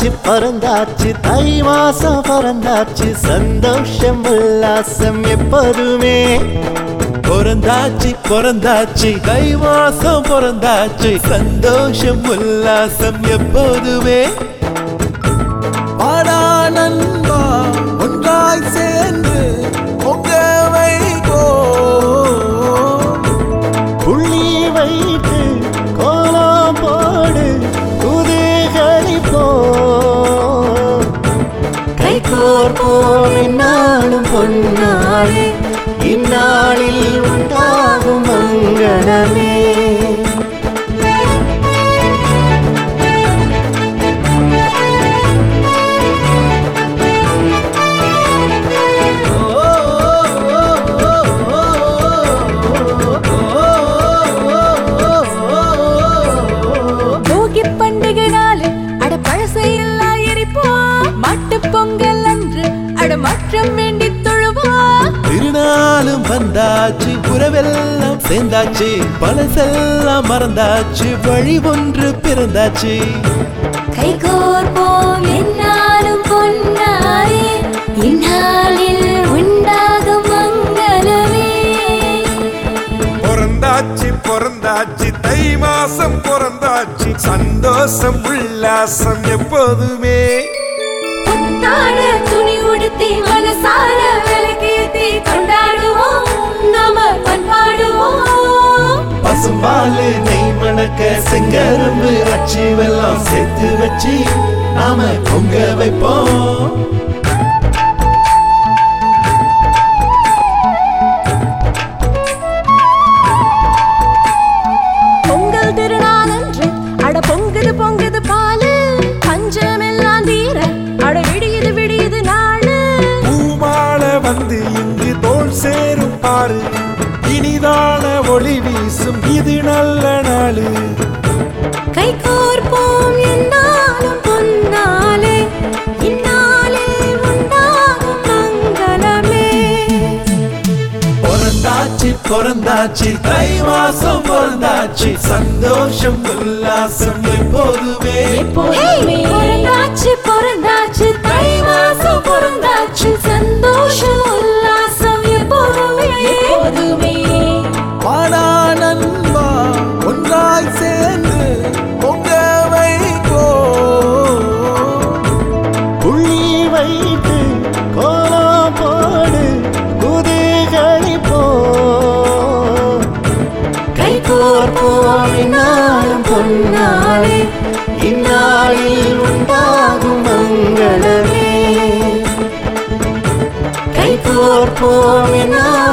பிறந்தாச்சு பிறந்தாச்சு தை மாசம் பிறந்தாச்சு சந்தோஷம் உல்லாசம் எப்போதுமே பிறந்தாச்சு பிறந்தாச்சு தை மாசம் பிறந்தாச்சு சந்தோஷம் உல்லாசம் எப்போதுமே வாடா நண்பா ஒன்றாய் சேர்ந்து பொங்க வைகோ புள்ளி வைத்து கோலம் போடு குதூகலிப்போ கை கோர்ப்போம் இந்நாளும் பொன்னாளே இந்நாளில் உண்டாகும் மங்களமே போகி பண்டிகை நாளு அட பழசையெல்லாம் எரிப்போம் மாட்டு பொங்கல் அன்று அட மாற்றம் வேண்டி தொழுவோம் திருநாளும் வந்தாச்சு உறவெல்லாம் சேர்ந்தாச்சு பழசெல்லாம் மறந்தாச்சு வழி ஒன்று பிறந்தாச்சு கை கோர்ப்போம் என்னாலும் பொன்னாரே இந்நாளில் உண்டாகும் மங்களமே பிறந்தாச்சு பிறந்தாச்சு தை மாசம் பிறந்தாச்சு சந்தோஷம் உல்லாசம் எப்போதுமே புத்தாட துணி உடுத்தி மனசார விளக்கேத்தி கொண்டாடுவோம் நாம பண்பாடுவோம் பசும்பாலு நெய் மணக்க செங்கரும்பு அச்சு வெல்லாம் சேர்த்து வச்சு நாம பொங்க வைப்போம் பொங்கல் திருநாளன்று அட பொங்குது பொங்குது பாலு பஞ்சமெல்லாம் தீர அட விடியுது விடியுது நாளு பூமால வந்து இங்கு தோல் சேரும் பாரு இனிதான ஒளி வீசும் இது நல்ல நாளு கை கோர்ப்போம் என்னாலும் பொன்னாலே இந்நாளே உண்டாகும் மங்களமே பிறந்தாச்சு பிறந்தாச்சு தை மாசம் பிறந்தாச்சு சந்தோஷம் உல்லாசம் எப்போதுமே எப்போதுமே பிறந்தாச்சு பிறந்தாச்சு தை மாசம் பிறந்தாச்சு சந்தோஷம் உல்லாசம் எப்போதுமே எப்போதுமே வாடா நண்பா ஒன்றாய் சேர்ந்து பொங்க வைகோ புள்ளி வைத்து கோலம் போடு குதூகலிப்போ கை கோர்ப்போம் இந்நாளும் பொன்னாளே இந்நாளில் உண்டாகும் மங்களமே கை கோர்ப்போம் இந்நாளும்